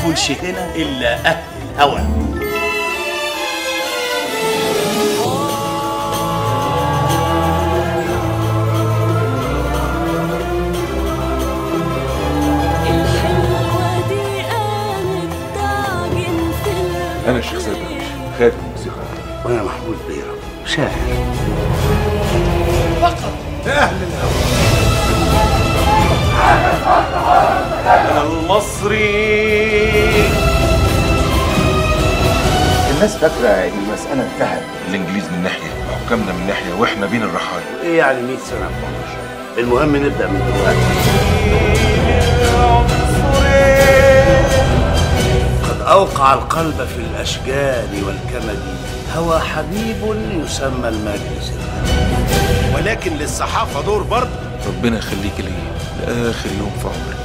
يكونش هنا الا اهل الهوى الحلوة دي قامت تعجن في القلب انا الشيخ سيد درويش خادم الموسيقى وانا محمود بيرة شاعر انا المصري الناس فاكره ان المساله انتهت الانجليز من ناحيه وحكامنا من ناحيه واحنا بين الرحايا ايه يعني 100 سنة في عمر المهم نبدأ من دلوقتي قد أوقع القلب في الأشجار والكمد هوى حبيب يسمى المجلس ولكن للصحافة دور برضه ربنا يخليك ليا لاخر يوم في عمري